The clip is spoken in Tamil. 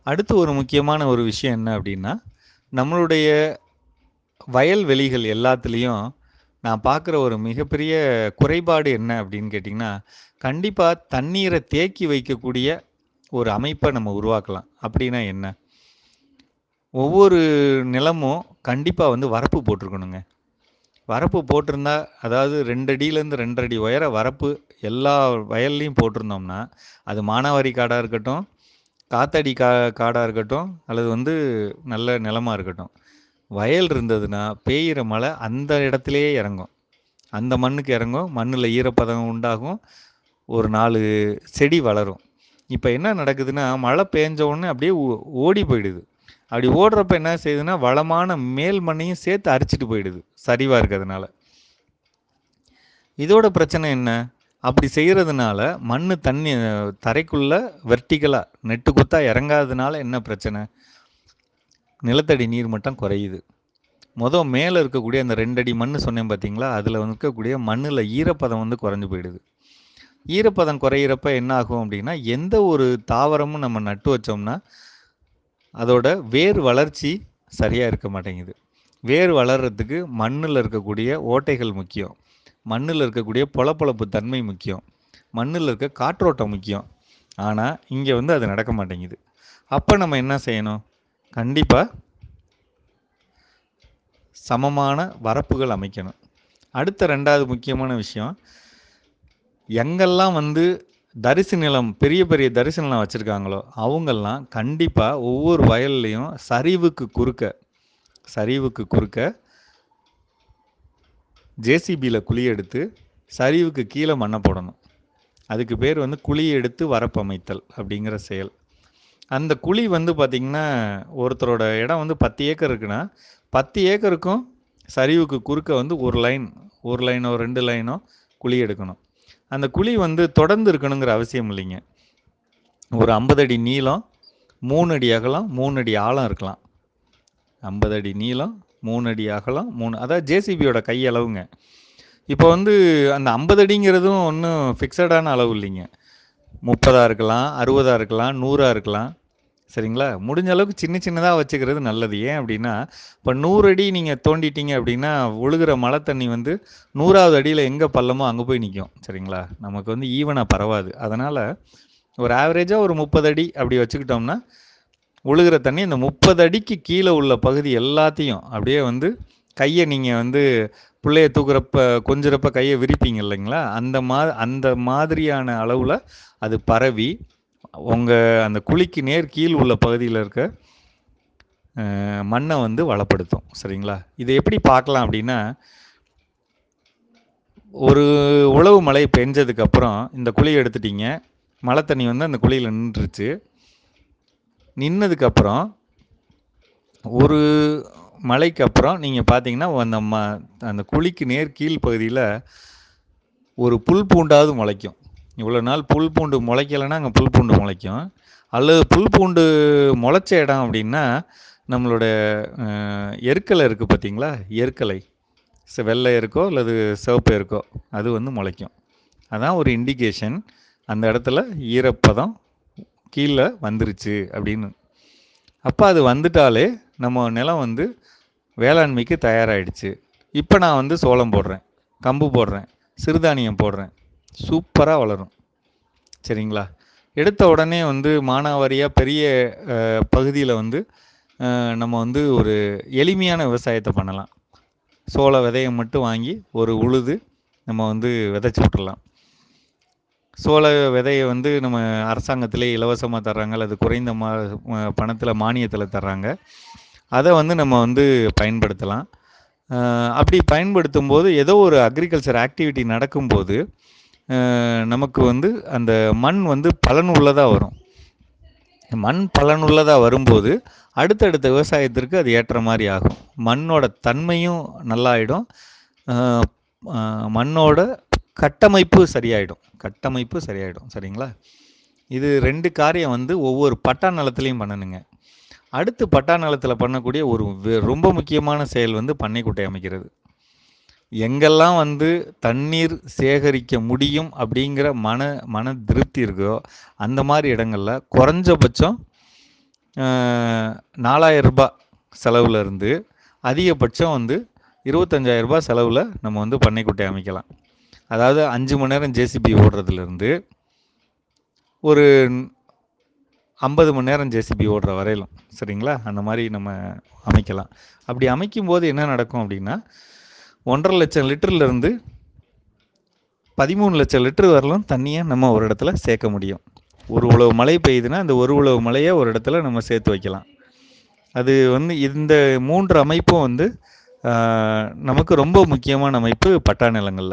அடுத்து ஒரு முக்கியமான ஒரு விஷயம் என்ன அப்படின்னா நம்மளுடைய வயல்வெளிகள் எல்லாத்துலேயும் நான் பார்க்குற ஒரு மிகப்பெரிய குறைபாடு என்ன அப்படின்னு கேட்டிங்கன்னா கண்டிப்பாக தண்ணீரை தேக்கி வைக்கக்கூடிய ஒரு அமைப்பை நம்ம உருவாக்கலாம் அப்படின்னா என்ன ஒவ்வொரு நிலமும் கண்டிப்பாக வந்து வரப்பு போட்டிருக்கணுங்க வரப்பு போட்டிருந்தா அதாவது ரெண்டு அடியிலேருந்து ரெண்டு அடி உயர வரப்பு எல்லா வயல்லையும் போட்டிருந்தோம்னா அது மானாவாரி காடாக இருக்கட்டும் காத்தடி கா காடாக இருக்கட்டும் அல்லது வந்து நல்ல நிலமா இருக்கட்டும் வயல் இருந்ததுன்னா பெய்கிற மழை அந்த இடத்துலையே இறங்கும் அந்த மண்ணுக்கு இறங்கும் மண்ணில் ஈரப்பதம் உண்டாகும் ஒரு நாலு செடி வளரும் இப்போ என்ன நடக்குதுன்னா மழை பெஞ்ச உடனே அப்படியே ஓ- ஓடி போயிடுது அப்படி ஓடுறப்ப என்ன செய்யுதுன்னா வளமான மேல் மண்ணையும் சேர்த்து அரிச்சிட்டு போயிடுது சரிவாக இருக்கிறதுனால இதோட பிரச்சனை என்ன அப்படி செய்கிறதுனால மண் தண்ணி தரைக்குள்ள வெர்டிகலாக நெட்டு குத்தா இறங்காததுனால என்ன பிரச்சனை நிலத்தடி நீர் மட்டம் குறையுது மொதல் மேலே இருக்கக்கூடிய அந்த ரெண்டடி மண் சொன்னேன் பார்த்தீங்களா அதில் இருக்கக்கூடிய மண்ணில் ஈரப்பதம் வந்து குறைஞ்சு போயிடுது ஈரப்பதம் குறையிறப்ப என்ன ஆகும் அப்படின்னா எந்த ஒரு தாவரமும் நம்ம நட்டு வச்சோம்னா அதோட வேர் வளர்ச்சி சரியாக இருக்க மாட்டேங்குது வேர் வளர்கிறதுக்கு மண்ணில் இருக்கக்கூடிய ஓட்டைகள் முக்கியம் மண்ணில் இருக்கக்கூடிய பொலப்பொலப்பு தன்மை முக்கியம் மண்ணில் இருக்க காற்றோட்டம் முக்கியம் ஆனால் இங்கே வந்து அது நடக்க மாட்டேங்குது அப்போ நம்ம என்ன செய்யணும் கண்டிப்பாக சமமான வரப்புகள் அமைக்கணும் அடுத்த ரெண்டாவது முக்கியமான விஷயம் எங்கெல்லாம் வந்து தரிசு நிலம் பெரிய பெரிய தரிசு நிலம் வச்சுருக்காங்களோ அவங்கெல்லாம் கண்டிப்பாக ஒவ்வொரு வயல்லையும் சரிவுக்கு குறுக்க சரிவுக்கு குறுக்க ஜேசிபியில் குழி எடுத்து சரிவுக்கு கீழே மண்ணை போடணும் அதுக்கு பேர் வந்து குழி எடுத்து வரப்பமைத்தல் அப்படிங்கிற செயல் அந்த குழி வந்து பார்த்திங்கன்னா ஒருத்தரோட இடம் வந்து பத்து ஏக்கர் இருக்குன்னா பத்து ஏக்கருக்கும் சரிவுக்கு குறுக்க வந்து ஒரு லைன் ஒரு லைனோ ரெண்டு லைனோ குழி எடுக்கணும் அந்த குழி வந்து தொடர்ந்து இருக்கணுங்கிற அவசியம் இல்லைங்க ஒரு ஐம்பது அடி நீளம் மூணு அடி அகலம் மூணு அடி ஆழம் இருக்கலாம் ஐம்பது அடி நீளம் மூணு அடி அகலம் மூணு அதாவது ஜேசிபியோட கை அளவுங்க இப்போ வந்து அந்த ஐம்பது அடிங்கிறதும் ஒன்றும் ஃபிக்ஸடான அளவு இல்லைங்க முப்பதாக இருக்கலாம் அறுபதாக இருக்கலாம் நூறாக இருக்கலாம் சரிங்களா முடிஞ்ச அளவுக்கு சின்ன சின்னதாக வச்சுக்கிறது நல்லது ஏன் அப்படின்னா இப்போ நூறு அடி நீங்கள் தோண்டிட்டீங்க அப்படின்னா ஒழுகுற மழை தண்ணி வந்து நூறாவது அடியில் எங்கே பள்ளமோ அங்கே போய் நிற்கும் சரிங்களா நமக்கு வந்து ஈவனாக பரவாது அதனால் ஒரு ஆவரேஜாக ஒரு முப்பது அடி அப்படி வச்சுக்கிட்டோம்னா ஒழுகுற தண்ணி இந்த முப்பது அடிக்கு கீழே உள்ள பகுதி எல்லாத்தையும் அப்படியே வந்து கையை நீங்கள் வந்து பிள்ளைய தூக்குறப்ப கொஞ்சிறப்ப கையை விரிப்பீங்க இல்லைங்களா அந்த மா அந்த மாதிரியான அளவில் அது பரவி உங்கள் அந்த குழிக்கு நேர் கீழ் உள்ள பகுதியில் இருக்க அஹ், மண்ணை வந்து வளப்படுத்தும் சரிங்களா இதை எப்படி பார்க்கலாம் அப்படின்னா ஒரு உழவு மழை பெஞ்சதுக்கப்புறம் இந்த குழியை எடுத்துட்டீங்க மழை தண்ணி வந்து அந்த குழியில் நின்றுச்சு நின்னதுக்கப்புறம் ஒரு மழைக்கு அப்புறம் நீங்கள் பார்த்தீங்கன்னா அந்த ம அந்த குழிக்கு நேர் கீழ் பகுதியில் ஒரு புல் பூண்டாவது முளைக்கும் இவ்வளோ நாள் புல் பூண்டு முளைக்கலைன்னா அங்கே புல் பூண்டு முளைக்கும் அல்லது புல் பூண்டு முளைச்ச இடம் அப்படின்னா நம்மளோட அஹ், எருக்கலை இருக்குது பார்த்தீங்களா எருக்கலை ச- வெள்ளை இருக்கோ அல்லது சிவப்பு இருக்கோ அது வந்து முளைக்கும் அதான் ஒரு இண்டிகேஷன் அந்த இடத்துல ஈரப்பதம் கீழே வந்துருச்சு அப்படின்னு அப்போ அது வந்துட்டாலே நம்ம நிலம் வந்து வேளாண்மைக்கு தயாராகிடுச்சு இப்போ நான் வந்து சோளம் போடுறேன் கம்பு போடுறேன் சிறுதானியம் போடுறேன் சூப்பராக வளரும் சரிங்களா எடுத்த உடனே வந்து மானாவாரியாக பெரிய பகுதியில் வந்து அஹ், நம்ம வந்து ஒரு எளிமையான விவசாயத்தை பண்ணலாம் சோள விதையை மட்டும் வாங்கி ஒரு உழுது நம்ம வந்து விதைச்சி விட்டுறலாம் சோள விதையை வந்து நம்ம அரசாங்கத்திலே இலவசமாக தர்றாங்க அல்லது குறைந்த மா பணத்தில் மானியத்தில் தர்றாங்க அதை வந்து நம்ம வந்து பயன்படுத்தலாம் அஹ் அப்படி பயன்படுத்தும் போது ஏதோ ஒரு அக்ரிகல்ச்சர் ஆக்டிவிட்டி நடக்கும்போது அஹ் நமக்கு வந்து அந்த மண் வந்து பலனுள்ளதாக வரும் மண் பலனுள்ளதாக வரும்போது அடுத்தடுத்த விவசாயத்திற்கு அது ஏற்ற மாதிரி ஆகும் மண்ணோட தன்மையும் நல்லாயிடும் அஹ் அஹ் மண்ணோட கட்டமைப்பு சரியாயிடும் கட்டமைப்பு சரியாயிடும் சரிங்களா இது ரெண்டு காரியம் வந்து ஒவ்வொரு பட்டா நிலத்துலையும் பண்ணணுங்க அடுத்து பட்டா நிலத்தில் பண்ணக்கூடிய ஒரு வெ- ரொம்ப முக்கியமான செயல் வந்து பண்ணைக்குட்டை அமைக்கிறது எங்கெல்லாம் வந்து தண்ணீர் சேகரிக்க முடியும் அப்படிங்கிற மன மன திருப்தி இருக்கோ அந்த மாதிரி இடங்கள்ல குறைஞ்சபட்சம் நாலாயிரம் ரூபாய் செலவில் இருந்து அதிகபட்சம் வந்து இருபத்தஞ்சாயிரம் ரூபாய் செலவில் நம்ம வந்து பண்ணைக்குட்டை அமைக்கலாம் அதாவது அஞ்சு மணி நேரம் ஜேசிபி ஓடுறதுலேருந்து ஒரு ஐம்பது மணி நேரம் ஜேசிபி ஓடுற வரையிலும் சரிங்களா அந்த மாதிரி நம்ம அமைக்கலாம் அப்படி அமைக்கும்போது என்ன நடக்கும் அப்படின்னா ஒன்றரை லட்சம் லிட்டர்லேருந்து பதிமூணு லட்சம் லிட்டர் வரலும் தண்ணியை நம்ம ஒரு இடத்துல சேர்க்க முடியும் ஒரு உழவு மழை பெய்யுதுன்னா அந்த ஒரு உழவு மழையை ஒரு இடத்துல நம்ம சேர்த்து வைக்கலாம் அது வந்து இந்த மூன்று அமைப்பும் வந்து ஆஹ், நமக்கு ரொம்ப முக்கியமான அமைப்பு பட்டா நிலங்களில்